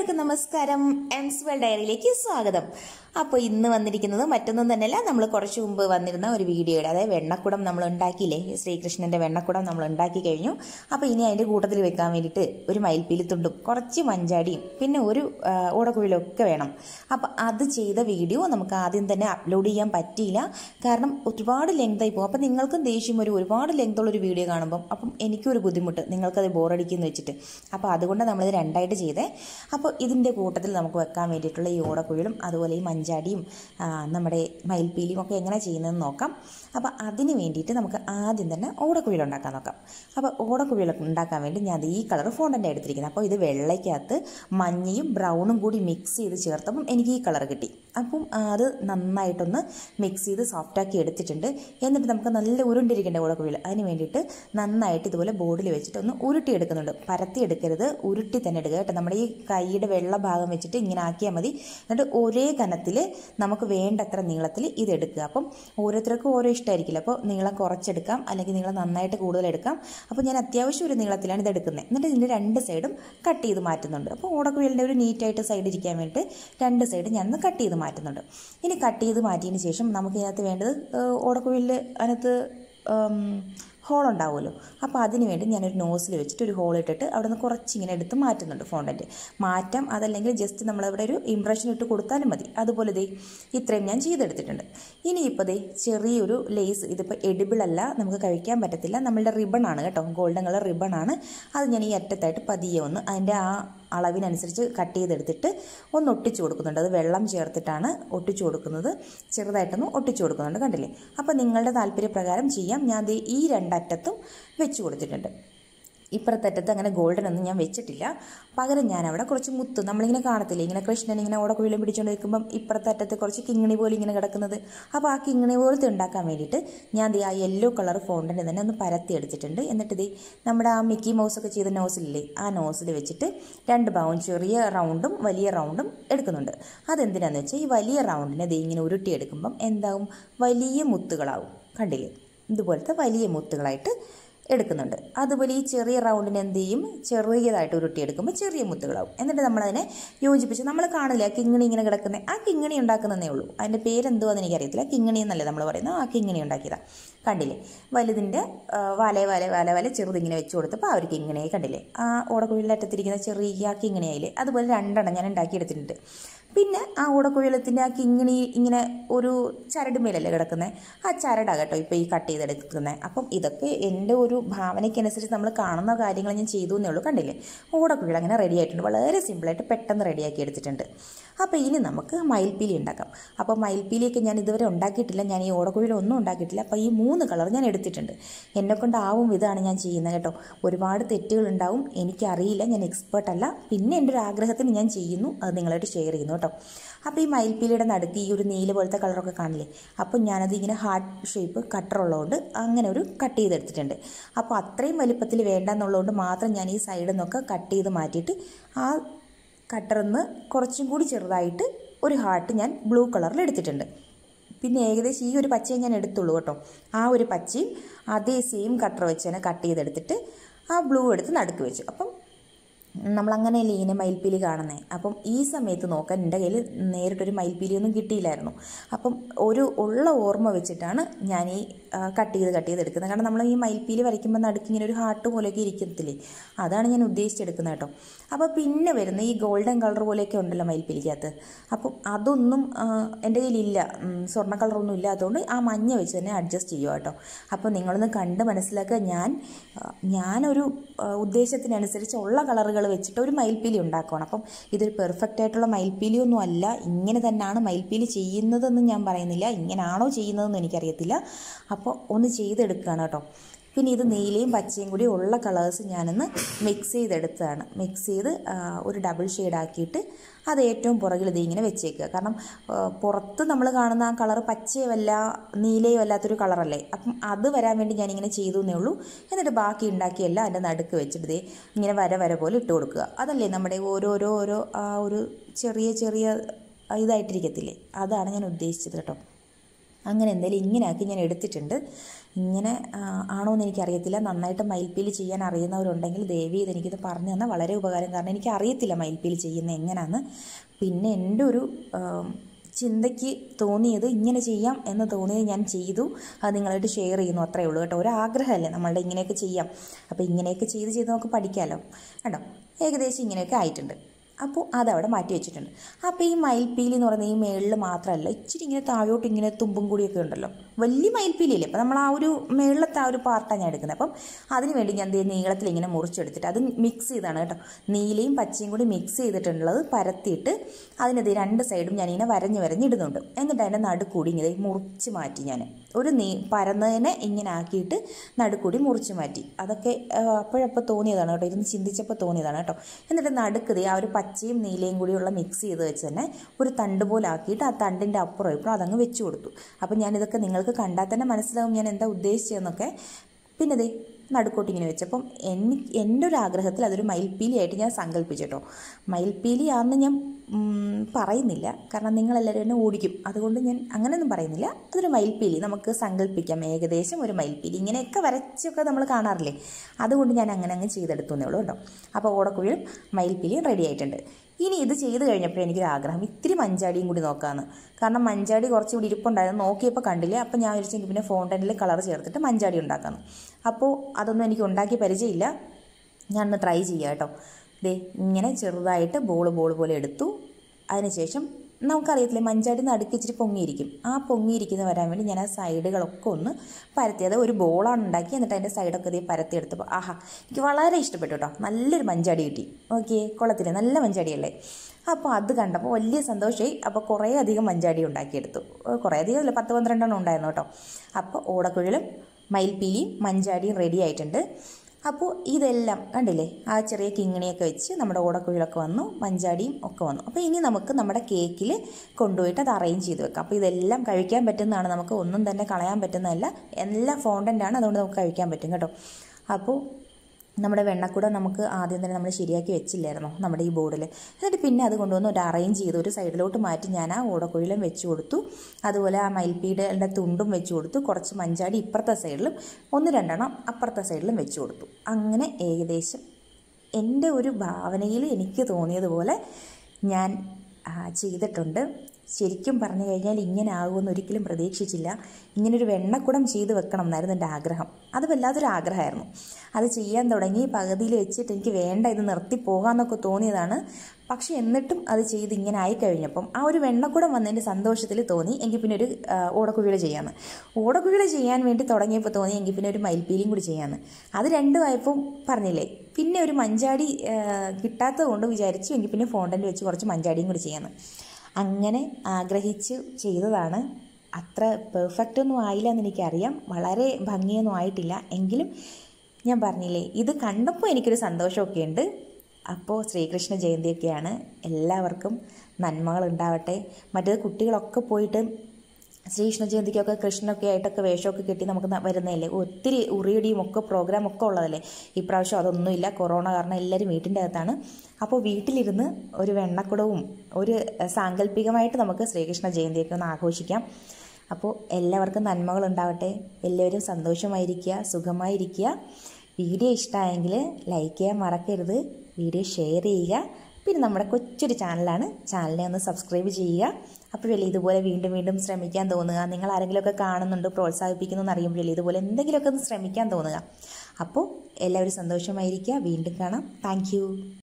എല്ലാവർക്കും നമസ്കാരം എംസ് വേൾഡ് ഡയറിയിലേക്ക് സ്വാഗതം അപ്പോൾ ഇന്ന് വന്നിരിക്കുന്നത് മറ്റൊന്നും തന്നെയല്ല നമ്മൾ കുറച്ച് മുമ്പ് വന്നിരുന്ന ഒരു വീഡിയോയുടെ അതായത് വെണ്ണക്കുടം നമ്മൾ ഉണ്ടാക്കിയില്ലേ ശ്രീകൃഷ്ണന്റെ വെണ്ണക്കുടം നമ്മൾ ഉണ്ടാക്കി കഴിഞ്ഞു അപ്പോൾ ഇനി അതിന്റെ കൂട്ടത്തിൽ വെക്കാൻ വേണ്ടിയിട്ട് ഒരു മയിൽപ്പീലിത്തുണ്ടും കുറച്ച് മഞ്ചാടിയും പിന്നെ ഒരു ആ, ഓടക്കുഴലൊക്കെ വേണം അപ്പോൾ അത് ചെയ്ത വീഡിയോ നമുക്ക് ആദ്യം തന്നെ അപ്ലോഡ് ചെയ്യാൻ പറ്റിയില്ല കാരണം ഒരുപാട് ലെങ്തായി പോകും അപ്പോൾ നിങ്ങൾക്കും ദേഷ്യം വരും ഒരുപാട് ലെങ്തുള്ള ഒരു വീഡിയോ കാണുമ്പം അപ്പം എനിക്കും ഒരു ബുദ്ധിമുട്ട് നിങ്ങൾക്കത് ബോറടിക്കുന്നു വെച്ചിട്ട് അപ്പോൾ അതുകൊണ്ട് നമ്മളിത് രണ്ടായിട്ട് ചെയ്തേ അപ്പോൾ ഇതിൻ്റെ കൂട്ടത്തിൽ നമുക്ക് വെക്കാൻ വേണ്ടിയിട്ടുള്ള ഈ ഓടക്കുഴലും അതുപോലെ ഈ മഞ്ചാടിയും ആ, നമ്മുടെ മയിൽപ്പീലിയും ഒക്കെ എങ്ങനെ ചെയ്യുന്നതെന്ന് നോക്കാം അപ്പോൾ അതിന് വേണ്ടിയിട്ട് നമുക്ക് ആദ്യം തന്നെ ഓടക്കുഴൽ ഉണ്ടാക്കാൻ നോക്കാം അപ്പോൾ ഓടക്കുഴൽ ഉണ്ടാക്കാൻ വേണ്ടി ഞാൻ ദേ ഈ കളർ ഫോണ്ടൻ്റെ എടുത്തിരിക്കുന്നത് അപ്പോൾ ഇത് വെള്ളയ്ക്കകത്ത് മഞ്ഞയും ബ്രൗണും കൂടി മിക്സ് ചെയ്ത് ചേർത്തപ്പം എനിക്ക് ഈ കളർ കിട്ടി അപ്പം ആ, അത് നന്നായിട്ടൊന്ന് മിക്സ് ചെയ്ത് സോഫ്റ്റാക്കി എടുത്തിട്ടുണ്ട് എന്നിട്ട് നമുക്ക് നല്ല ഉരുണ്ടിരിക്കേണ്ട ഓടക്കുഴൽ അതിന് വേണ്ടിയിട്ട് നന്നായിട്ട് ഇതുപോലെ ബോർഡിൽ വെച്ചിട്ട് ഒന്ന് ഉരുട്ടി എടുക്കുന്നുണ്ട് പരത്തി എടുക്കരുത് ഉരുട്ടി തന്നെ എടുക്കുക കേട്ടോ നമ്മുടെ ഈ കൈയുടെ വെള്ള ഭാഗം വെച്ചിട്ട് ഇങ്ങനെ ആക്കിയാൽ മതി എന്നിട്ട് ഒരേ കനത്തിൽ നമുക്ക് വേണ്ടത്ര നീളത്തിൽ ഇത് എടുക്കുക അപ്പം ഓരോരുത്തർക്കും ഓരോ ഇഷ്ടമായിരിക്കില്ല അപ്പോൾ നീളം കുറച്ചെടുക്കാം അല്ലെങ്കിൽ നീളം നന്നായിട്ട് കൂടുതൽ എടുക്കാം അപ്പോൾ ഞാൻ അത്യാവശ്യം ഒരു നീളത്തിലാണ് ഇത് എടുക്കുന്നത് എന്നിട്ട് ഇതിൻ്റെ രണ്ട് സൈഡും കട്ട് ചെയ്ത് മാറ്റുന്നുണ്ട് അപ്പോൾ ഓടക്കുഴലിൻ്റെ ഒരു നീറ്റായിട്ട് സൈഡ് ഇരിക്കാൻ വേണ്ടിയിട്ട് രണ്ട് സൈഡ് ഞാനൊന്ന് കട്ട് ചെയ്ത് മാറ്റുന്നുണ്ട് ഇനി കട്ട് ചെയ്ത് മാറ്റിയതിന് ശേഷം നമുക്ക് ഇതിനകത്ത് വേണ്ടത് ഓടക്കുഴലിൽ അതിനകത്ത് ഹോൾ ഉണ്ടാവുമല്ലോ അപ്പോൾ അതിന് വേണ്ടി ഞാനൊരു നോസിൽ വെച്ചിട്ട് ഒരു ഹോൾ ഇട്ടിട്ട് അവിടെ നിന്ന് കുറച്ചിങ്ങനെ എടുത്ത് മാറ്റുന്നുണ്ട് ഫോണ്ടൻറ്റ് മാറ്റാം അതല്ലെങ്കിൽ ജസ്റ്റ് നമ്മളവിടെ ഒരു ഇംപ്രഷൻ ഇട്ട് കൊടുത്താലും മതി അതുപോലെ ദേ ഇത്രയും ഞാൻ ചെയ്തെടുത്തിട്ടുണ്ട് ഇനിയിപ്പോൾ ദേ ചെറിയൊരു ലേസ് ഇതിപ്പോൾ എഡിബിൾ അല്ല നമുക്ക് കഴിക്കാൻ പറ്റത്തില്ല നമ്മളുടെ റിബൺ ആണ് കേട്ടോ ഗോൾഡൻ കളർ റിബൺ ആണ് അത് ഞാൻ ഈ അറ്റത്തായിട്ട് പതിയെ ഒന്ന് അതിൻ്റെ ആ അളവിനനുസരിച്ച് കട്ട് ചെയ്തെടുത്തിട്ട് ഒന്ന് ഒട്ടിച്ചു കൊടുക്കുന്നുണ്ട് അത് വെള്ളം ചേർത്തിട്ടാണ് ഒട്ടിച്ചു കൊടുക്കുന്നത് ചെറുതായിട്ടൊന്ന് ഒട്ടിച്ചു കൊടുക്കുന്നുണ്ട് കണ്ടില്ലേ അപ്പോൾ നിങ്ങളുടെ താല്പര്യപ്രകാരം ചെയ്യാം ഞാൻ ദേ ഈ രണ്ടറ്റത്തും വെച്ച് കൊടുത്തിട്ടുണ്ട് ഇപ്പുറത്തറ്റത്ത് അങ്ങനെ ഗോൾഡൻ ഒന്നും ഞാൻ വെച്ചിട്ടില്ല പകരം ഞാൻ അവിടെ കുറച്ച് മുത്ത് നമ്മളിങ്ങനെ കാണത്തില്ലേ ഇങ്ങനെ കൃഷ്ണൻ ഇങ്ങനെ ഓടക്കുഴലും പിടിച്ചുകൊണ്ട് നിൽക്കുമ്പം ഇപ്പുറത്തറ്റത്ത് കുറച്ച് കിങ്ങിണി പോലെ ഇങ്ങനെ കിടക്കുന്നത് അപ്പോൾ ആ കിങ്ങിണി പോലത്തെ ഉണ്ടാക്കാൻ വേണ്ടിയിട്ട് ഞാൻ ദേ ആ യെല്ലോ കളർ ഫോണ്ടിന് തന്നെ ഒന്ന് പരത്തി എടുത്തിട്ടുണ്ട് എന്നിട്ട് ദേ നമ്മുടെ ആ മിക്കി മൗസ് ഒക്കെ ചെയ്ത നോസിലില്ലേ ആ നോസിൽ വെച്ചിട്ട് രണ്ട് ഭാഗവും ചെറിയ റൗണ്ടും വലിയ റൗണ്ടും എടുക്കുന്നുണ്ട് അതെന്തിനാന്ന് വെച്ചാൽ ഈ വലിയ റൗണ്ടിനെ ദേ ഇങ്ങനെ ഉരുട്ടിയെടുക്കുമ്പം എന്താവും വലിയ മുത്തുകളാവും കണ്ടില്ലേ ഇതുപോലത്തെ വലിയ മുത്തുകളായിട്ട് എടുക്കുന്നുണ്ട് അതുപോലെ ഈ ചെറിയ റൗണ്ടിന് എന്ത് ചെയ്യും ചെറിയതായിട്ട് ഉരുട്ടിയെടുക്കുമ്പോൾ ചെറിയ മുത്തുകളാവും എന്നിട്ട് നമ്മളതിനെ യോജിപ്പിച്ച് നമ്മൾ കാണില്ല ആ കിങ്ങിണി ഇങ്ങനെ കിടക്കുന്നത് ആ കിങ്ങിണി ഉണ്ടാക്കുന്നതേ ഉള്ളൂ അതിൻ്റെ പേരെന്തുവാന്ന് എനിക്കറിയത്തില്ല കിങ്ങിണി എന്നല്ലേ നമ്മൾ പറയുന്നത് ആ കിങ്ങിണി ഉണ്ടാക്കിയതാണ് കണ്ടില്ലേ വലുതിൻ്റെ ആ, വല വല വല വല ചെറുതിങ്ങനെ വെച്ച് കൊടുത്തപ്പോൾ അവർക്ക് ഇങ്ങനെ കണ്ടില്ലേ ആ ഓടക്കുഴലിൻ്റെ അറ്റത്തിരിക്കുന്ന ചെറിയ ആ കിങ്ങിണി ആയില്ലേ അതുപോലെ രണ്ടെണ്ണം ഞാൻ ഉണ്ടാക്കിയെടുത്തിട്ടുണ്ട് പിന്നെ ആ ഓടക്കുഴലത്തിൻ്റെ ആ കിങ്ങിണി ഇങ്ങനെ ഒരു ചരടുമേലല്ലേ കിടക്കുന്നത് ആ ചരടാണ് കേട്ടോ ഇപ്പോൾ ഈ കട്ട് ചെയ്തെടുക്കുന്നത് അപ്പം ഇതൊക്കെ എൻ്റെ ഒരു ഭാവനയ്ക്കനുസരിച്ച് നമ്മൾ കാണുന്ന കാര്യങ്ങൾ ഞാൻ ചെയ്തു എന്നേ ഉള്ളൂ കണ്ടില്ലേ ഓടക്കുഴൽ അങ്ങനെ റെഡി ആയിട്ടുണ്ട് വളരെ സിമ്പിളായിട്ട് പെട്ടെന്ന് റെഡിയാക്കി എടുത്തിട്ടുണ്ട് അപ്പോൾ ഇനി നമുക്ക് മയിൽപ്പീലി ഉണ്ടാക്കാം അപ്പോൾ മയിൽപ്പീലിയൊക്കെ ഞാൻ ഇതുവരെ ഉണ്ടാക്കിയിട്ടില്ല ഞാൻ ഈ ഓടക്കുഴലൊന്നും ഉണ്ടാക്കിയിട്ടില്ല അപ്പോൾ ഈ മൂന്ന് കളർ ഞാൻ എടുത്തിട്ടുണ്ട് എന്നെക്കൊണ്ടാവും ഇതാണ് ഞാൻ ചെയ്യുന്നത് കേട്ടോ ഒരുപാട് തെറ്റുകൾ ഉണ്ടാവും എനിക്കറിയില്ല ഞാൻ എക്സ്പേർട്ട് അല്ല പിന്നെ എൻ്റെ ഒരു ആഗ്രഹത്തിന് ഞാൻ ചെയ്യുന്നു അത് നിങ്ങളായിട്ട് ഷെയർ ചെയ്യുന്നു കേട്ടോ അപ്പോൾ ഈ മയിൽപ്പീലിയുടെ നടുക്ക് ഈ ഒരു നീല പോലത്തെ കളറൊക്കെ കാണില്ലേ അപ്പോൾ ഞാനത് ഇങ്ങനെ ഹാർട്ട് ഷേപ്പ് കട്ടറുള്ളതുകൊണ്ട് അങ്ങനെ ഒരു കട്ട് ചെയ്തെടുത്തിട്ടുണ്ട് അപ്പോൾ അത്രയും വലിപ്പത്തിൽ വേണ്ടെന്നുള്ളതുകൊണ്ട് മാത്രം ഞാൻ ഈ സൈഡിൽ നിന്നൊക്കെ കട്ട് ചെയ്ത് മാറ്റിയിട്ട് ആ കട്ടറിന്ന് കുറച്ചും കൂടി ചെറുതായിട്ട് ഒരു ഹാർട്ട് ഞാൻ ബ്ലൂ കളറിൽ എടുത്തിട്ടുണ്ട് പിന്നെ ഏകദേശം ഈ ഒരു പച്ചയെ ഞാൻ എടുത്തുള്ളൂ കേട്ടോ ആ ഒരു പച്ചയും അതേ സെയിം കട്ടർ വെച്ച് തന്നെ കട്ട് ചെയ്തെടുത്തിട്ട് ആ ബ്ലൂ എടുത്ത് നടുക്ക് വെച്ചു അപ്പം നമ്മളങ്ങനെയല്ലേ ഇങ്ങനെ മയിൽപ്പീലി കാണുന്നത് അപ്പം ഈ സമയത്ത് നോക്കാൻ എൻ്റെ കയ്യിൽ നേരിട്ടൊരു മയിൽപ്പീലിയൊന്നും കിട്ടിയില്ലായിരുന്നു അപ്പം ഒരു ഉള്ള ഓർമ്മ വെച്ചിട്ടാണ് ഞാൻ ഈ ആ, കട്ട് ചെയ്ത് കട്ട് ചെയ്ത് എടുക്കുന്നത് കാരണം നമ്മൾ ഈ മയിൽപ്പീലി വരയ്ക്കുമ്പോൾ നടുക്ക് ഇങ്ങനെ ഒരു ഹാർട്ട് പോലെയൊക്കെ ഇരിക്കത്തില്ലേ അതാണ് ഞാൻ ഉദ്ദേശിച്ചെടുക്കുന്നത് കേട്ടോ അപ്പോൾ പിന്നെ വരുന്ന ഈ ഗോൾഡൻ കളർ പോലെയൊക്കെ ഉണ്ടല്ലോ മയിൽപ്പീലിക്കകത്ത് അപ്പം അതൊന്നും ആ, എൻ്റെ കയ്യിലില്ല ഉം, സ്വർണ്ണ കളറൊന്നും ഇല്ല അതുകൊണ്ട് ആ മഞ്ഞ വെച്ച് തന്നെ അഡ്ജസ്റ്റ് ചെയ്യുക കേട്ടോ അപ്പോൾ നിങ്ങളൊന്ന് കണ്ട് മനസ്സിലാക്കുക ഞാൻ ആ, ഞാനൊരു ആ, ഉദ്ദേശത്തിനനുസരിച്ച് ഉള്ള കളറുകൾ വെച്ചിട്ട് ഒരു മയിൽപ്പീലി ഉണ്ടാക്കണം അപ്പം ഇതൊരു പെർഫെക്റ്റ് ആയിട്ടുള്ള മയിൽപ്പീലിയൊന്നും അല്ല ഇങ്ങനെ തന്നെയാണ് മയിൽപ്പീലി ചെയ്യുന്നതെന്ന് ഞാൻ പറയുന്നില്ല ഇങ്ങനെയാണോ ചെയ്യുന്നതെന്ന് എനിക്കറിയത്തില്ല അപ്പോൾ ഒന്ന് ചെയ്തെടുക്കുകയാണ് കേട്ടോ പിന്നെ ഇത് നീലയും പച്ചയും കൂടി ഉള്ള കളേഴ്സ് ഞാനൊന്ന് മിക്സ് ചെയ്തെടുത്തതാണ് മിക്സ് ചെയ്ത് ആ, ഒരു ഡബിൾ ഷെയ്ഡാക്കിയിട്ട് അത് ഏറ്റവും പുറകിൽ ഇത് ഇങ്ങനെ വെച്ചേക്കുക കാരണം ആ, പുറത്ത് നമ്മൾ കാണുന്ന ആ കളർ പച്ചയുമല്ല നീലയും അല്ലാത്തൊരു കളറല്ലേ അപ്പം അത് വരാൻ വേണ്ടി ഞാനിങ്ങനെ ചെയ്തു എന്നേ ഉള്ളൂ എന്നിട്ട് ബാക്കി ഉണ്ടാക്കിയല്ല അതിൻ്റെ നടുക്ക് വെച്ചിട്ട് ദേ ഇങ്ങനെ വര വര പോലെ ഇട്ട് കൊടുക്കുക അതല്ലേ നമ്മുടെ ഓരോരോ ഓരോ ആ ഒരു ചെറിയ ചെറിയ ഇതായിട്ടിരിക്കത്തില്ലേ അതാണ് ഞാൻ ഉദ്ദേശിച്ചത് കേട്ടോ അങ്ങനെ എന്തായാലും ഇങ്ങനെ ആക്കി ഞാൻ എടുത്തിട്ടുണ്ട് ഇങ്ങനെ ആ, ആണോ എന്ന് എനിക്കറിയത്തില്ല നന്നായിട്ട് മയിൽപ്പീലി ചെയ്യാൻ അറിയുന്നവരുണ്ടെങ്കിൽ ദേവി ഇത് എനിക്കിത് പറഞ്ഞു തന്നാൽ വളരെ ഉപകാരം കാരണം എനിക്ക് അറിയത്തില്ല മയിൽപ്പീലി ചെയ്യുന്നത് എങ്ങനെയാന്ന് പിന്നെ എൻ്റെ ഒരു ആം, ചിന്തയ്ക്ക് തോന്നിയത് ഇങ്ങനെ ചെയ്യാം എന്ന് തോന്നിയത് ഞാൻ ചെയ്തു അത് നിങ്ങളായിട്ട് ഷെയർ ചെയ്യുന്നു അത്രയേ ഉള്ളൂ കേട്ടോ ഒരാഗ്രഹമല്ലേ നമ്മളുടെ ഇങ്ങനെയൊക്കെ ചെയ്യാം അപ്പോൾ ഇങ്ങനെയൊക്കെ ചെയ്ത് ചെയ്ത് നമുക്ക് പഠിക്കാമല്ലോ കേട്ടോ ഏകദേശം ഇങ്ങനെയൊക്കെ ആയിട്ടുണ്ട് അപ്പോൾ അതവിടെ മാറ്റി വെച്ചിട്ടുണ്ട് അപ്പോൾ ഈ മയിൽപ്പീലി എന്ന് പറയുന്നത് ഈ മേളിൽ മാത്രമല്ല ഇച്ചിരി ഇങ്ങനെ താഴോട്ട് ഇങ്ങനെ തുമ്പും കൂടിയൊക്കെ ഉണ്ടല്ലോ വലിയ മയിൽപ്പീലിയല്ലേ അപ്പോൾ നമ്മൾ ആ ഒരു മേളിലത്തെ ആ ഒരു പാർട്ടാണ് ഞാൻ എടുക്കുന്നത് അപ്പം അതിന് വേണ്ടി ഞാൻ ദേ നീളത്തിൽ ഇങ്ങനെ മുറിച്ചെടുത്തിട്ട് അത് മിക്സ് ചെയ്താണ് കേട്ടോ നീലയും പച്ചയും കൂടി മിക്സ് ചെയ്തിട്ടുള്ളത് പരത്തിയിട്ട് അതിനത് രണ്ട് സൈഡും ഞാനിങ്ങനെ വരഞ്ഞ് വരഞ്ഞ് ഇടുന്നുണ്ട് എന്നിട്ട് അതിൻ്റെ നടുക്കൂടി ഇങ്ങനെ മുറിച്ച് മാറ്റി ഞാൻ ഒരു നീ പരന്നതിനെ ഇങ്ങനെ ആക്കിയിട്ട് നടുക്കൂടി മുറിച്ച് മാറ്റി അതൊക്കെ ആ, അപ്പോഴപ്പോൾ തോന്നിയതാണ് കേട്ടോ ഇരുന്ന് ചിന്തിച്ചപ്പോൾ തോന്നിയതാണ് കേട്ടോ എന്നിട്ട് നടുക്ക് ദേ ആ ഒരു പച്ചയും നീലയും കൂടിയുള്ള മിക്സ് ചെയ്ത് വെച്ച് തന്നെ ഒരു തണ്ട് പോലെ ആക്കിയിട്ട് ആ തണ്ടിൻ്റെ അപ്പുറം ഇപ്പുറം അതങ്ങ് വെച്ച് കൊടുത്തു അപ്പം ഞാനിതൊക്കെ നിങ്ങൾക്ക് കണ്ടാൽ തന്നെ മനസ്സിലാവും ഞാൻ എന്താ ഉദ്ദേശിച്ചതെന്നൊക്കെ പിന്നെ ദേ നടുക്കോട്ട് ഇങ്ങനെ വെച്ചപ്പം എനിക്ക് എൻ്റെ ഒരു ആഗ്രഹത്തിൽ അതൊരു മയിൽപ്പീലിയായിട്ട് ഞാൻ സങ്കല്പിച്ചു കേട്ടോ മയിൽപ്പീലിയാണെന്ന് ഞാൻ ഉം, പറയുന്നില്ല കാരണം നിങ്ങളെല്ലാവരും എന്നെ ഓടിക്കും അതുകൊണ്ട് ഞാൻ അങ്ങനെയൊന്നും പറയുന്നില്ല അതൊരു മയിൽപ്പീലി നമുക്ക് സങ്കല്പിക്കാം ഏകദേശം ഒരു മയിൽപ്പീലി ഇങ്ങനെയൊക്കെ വരച്ചൊക്കെ നമ്മൾ കാണാറില്ലേ അതുകൊണ്ട് ഞാൻ അങ്ങനെ അങ്ങ് ചെയ്തെടുത്തു എന്നേ ഉള്ളൂ കേട്ടോ അപ്പോൾ ഓടക്കുഴിയും മയിൽപ്പീലിയും റെഡി ആയിട്ടുണ്ട് ഇനി ഇത് ചെയ്ത് കഴിഞ്ഞപ്പോൾ എനിക്കൊരു ആഗ്രഹം ഇത്തിരി മഞ്ചാടിയും കൂടി നോക്കാമെന്ന് കാരണം മഞ്ചാടി കുറച്ച് കൂടി ഇരിപ്പുണ്ടായിരുന്നു നോക്കിയപ്പോൾ കണ്ടില്ല അപ്പോൾ ഞാൻ വിചാരിച്ചെങ്കിൽ പിന്നെ ഫോണ്ടനിൽ കളർ ചേർത്തിട്ട് മഞ്ചാടി ഉണ്ടാക്കാമെന്ന് അപ്പോൾ അതൊന്നും എനിക്ക് ഉണ്ടാക്കി പരിചയമില്ല ഞാനൊന്ന് ട്രൈ ചെയ്യാം കേട്ടോ ദേ ഇങ്ങനെ ചെറുതായിട്ട് ബോൾ ബോൾ പോലെ എടുത്തു അതിനുശേഷം നമുക്കറിയത്തില്ലേ മഞ്ചാടി നടുക്ക് ഇച്ചിരി പൊങ്ങിയിരിക്കും ആ പൊങ്ങിയിരിക്കുന്ന വരാൻ വേണ്ടി ഞാൻ ആ സൈഡുകളൊക്കെ ഒന്ന് പരത്തി അത് ഒരു ബോളാണ് ഉണ്ടാക്കി എന്നിട്ട് അതിൻ്റെ സൈഡൊക്കെ ഇതേ പരത്തി എടുത്തപ്പോൾ ആഹാ എനിക്ക് വളരെ ഇഷ്ടപ്പെട്ടു കേട്ടോ നല്ലൊരു മഞ്ചാടി കിട്ടി ഓക്കെ കൊള്ളത്തില്ലേ നല്ല മഞ്ചാടിയല്ലേ അപ്പോൾ അത് കണ്ടപ്പോൾ വലിയ സന്തോഷമായി അപ്പോൾ കുറേ അധികം മഞ്ചാടി ഉണ്ടാക്കിയെടുത്തു ഏഹ് കുറേ അധികം അല്ല പത്ത് പന്ത്രണ്ടെണ്ണം ഉണ്ടായിരുന്നു കേട്ടോ അപ്പോൾ ഓടക്കുഴലും മയിൽപ്പീലിയും മഞ്ചാടിയും റെഡി ആയിട്ടുണ്ട് അപ്പോൾ ഇതെല്ലാം കണ്ടില്ലേ ആ ചെറിയ കിങ്ങിണിയൊക്കെ വെച്ച് നമ്മുടെ ഓടക്കുഴലൊക്കെ വന്നു മഞ്ചാടിയും ഒക്കെ വന്നു അപ്പോൾ ഇനി നമുക്ക് നമ്മുടെ കേക്കിൽ കൊണ്ടുപോയിട്ട് അത് അറേഞ്ച് ചെയ്ത് വെക്കാം അപ്പോൾ ഇതെല്ലാം കഴിക്കാൻ പറ്റുന്നതാണ് നമുക്ക് ഒന്നും തന്നെ കളയാൻ പറ്റുന്നതല്ല എല്ലാം ഫോണ്ടൻ്റാണ് അതുകൊണ്ട് നമുക്ക് കഴിക്കാൻ പറ്റും കേട്ടോ അപ്പോൾ നമ്മുടെ വെണ്ണക്കൂട നമുക്ക് ആദ്യം തന്നെ നമ്മൾ ശരിയാക്കി വെച്ചില്ലായിരുന്നോ നമ്മുടെ ഈ ബോർഡിൽ എന്നിട്ട് പിന്നെ അത് കൊണ്ടുവന്ന് ഒരു അറേഞ്ച് ചെയ്ത് ഒരു സൈഡിലോട്ട് മാറ്റി ഞാൻ ആ ഓടക്കുഴലും വെച്ച് കൊടുത്തു അതുപോലെ ആ മയിൽപ്പീടെ തുണ്ടും വെച്ച് കൊടുത്തു കുറച്ച് മഞ്ചാടി ഇപ്പുറത്തെ സൈഡിലും ഒന്ന് രണ്ടെണ്ണം അപ്പുറത്തെ സൈഡിലും വെച്ച് കൊടുത്തു അങ്ങനെ ഏകദേശം എൻ്റെ ഒരു ഭാവനയിൽ എനിക്ക് തോന്നിയതുപോലെ ഞാൻ ആ, ചെയ്തിട്ടുണ്ട് ശരിക്കും പറഞ്ഞു കഴിഞ്ഞാൽ ഇങ്ങനെ ആകുമെന്ന് ഒരിക്കലും പ്രതീക്ഷിച്ചില്ല ഇങ്ങനൊരു വെണ്ണക്കുടം ചെയ്ത് വെക്കണം എന്നായിരുന്നു എൻ്റെ ആഗ്രഹം അത് വല്ലാത്തൊരു ആഗ്രഹമായിരുന്നു അത് ചെയ്യാൻ തുടങ്ങി പകുതിയിൽ വെച്ചിട്ട് എനിക്ക് വേണ്ട ഇത് നിർത്തി പോകാമെന്നൊക്കെ തോന്നിയതാണ് പക്ഷെ എന്നിട്ടും അത് ചെയ്ത് ഇങ്ങനെ ആയിക്കഴിഞ്ഞപ്പം ആ ഒരു വെണ്ണക്കുടം വന്നതിൻ്റെ സന്തോഷത്തിൽ തോന്നി എങ്കിൽ പിന്നെ ഒരു ആ, ഓടക്കുഴിയുടെ ചെയ്യാമെന്ന് ഓടക്കുഴിയുടെ ചെയ്യാൻ വേണ്ടി തുടങ്ങിയപ്പോൾ തോന്നി എങ്കിൽ പിന്നെ ഒരു മയിൽപ്പീലിയും കൂടി ചെയ്യാമെന്ന് അത് രണ്ടുമായപ്പം പറഞ്ഞില്ലേ പിന്നെ ഒരു മഞ്ചാടി ആ, കിട്ടാത്തത് കൊണ്ട് വിചാരിച്ചു എങ്കിൽ പിന്നെ ഫോണ്ടൻ്റ് വെച്ച് കുറച്ച് മഞ്ചാടിയും കൂടി ചെയ്യാമെന്ന് അങ്ങനെ ആഗ്രഹിച്ച് ചെയ്തതാണ് അത്ര പെർഫെക്റ്റ് ഒന്നും ആയില്ല എന്ന് എനിക്കറിയാം വളരെ ഭംഗിയൊന്നും ആയിട്ടില്ല എങ്കിലും ഞാൻ പറഞ്ഞില്ലേ ഇത് കണ്ടപ്പോൾ എനിക്കൊരു സന്തോഷമൊക്കെ ഉണ്ട് അപ്പോൾ ശ്രീകൃഷ്ണ ജയന്തിയൊക്കെയാണ് എല്ലാവർക്കും നന്മകൾ ഉണ്ടാവട്ടെ മറ്റേത് കുട്ടികളൊക്കെ പോയിട്ട് ശ്രീകൃഷ്ണ ജയന്തിക്കൊക്കെ കൃഷ്ണനൊക്കെ ആയിട്ടൊക്കെ വേഷമൊക്കെ കെട്ടി നമുക്ക് ന- വരുന്നതല്ലേ ഒത്തിരി ഉറിയടിയും ഒക്കെ പ്രോഗ്രാം ഒക്കെ ഉള്ളതല്ലേ ഇപ്രാവശ്യം അതൊന്നുമില്ല കൊറോണ കാരണം എല്ലാവരും വീട്ടിൻ്റെ അകത്താണ് അപ്പോൾ വീട്ടിലിരുന്ന് ഒരു വെണ്ണക്കുടവും ഒരു എഹ്, സാങ്കല്പികമായിട്ട് നമുക്ക് ശ്രീകൃഷ്ണ ജയന്തിയൊക്കെ ഒന്ന് ആഘോഷിക്കാം അപ്പോൾ എല്ലാവർക്കും നന്മകൾ ഉണ്ടാവട്ടെ എല്ലാവരും സന്തോഷമായിരിക്കുക സുഖമായിരിക്കുക വീഡിയോ ഇഷ്ടമായെങ്കിൽ ലൈക്ക് ചെയ്യാൻ മറക്കരുത് വീഡിയോ ഷെയർ ചെയ്യുക പിന്നെ നമ്മുടെ കൊച്ചൊരു ചാനലാണ് ചാനലിനെ ഒന്ന് സബ്സ്ക്രൈബ് ചെയ്യുക അപ്പോഴല്ലേ ഇതുപോലെ വീണ്ടും വീണ്ടും ശ്രമിക്കാൻ തോന്നുക നിങ്ങൾ ആരെങ്കിലുമൊക്കെ കാണുന്നുണ്ട് പ്രോത്സാഹിപ്പിക്കുന്നു എന്ന് അറിയുമ്പോഴല്ലേ ഇതുപോലെ എന്തെങ്കിലുമൊക്കെ ഒന്ന് ശ്രമിക്കാൻ തോന്നുക അപ്പോൾ എല്ലാവരും സന്തോഷമായിരിക്കുക വീണ്ടും കാണാം താങ്ക്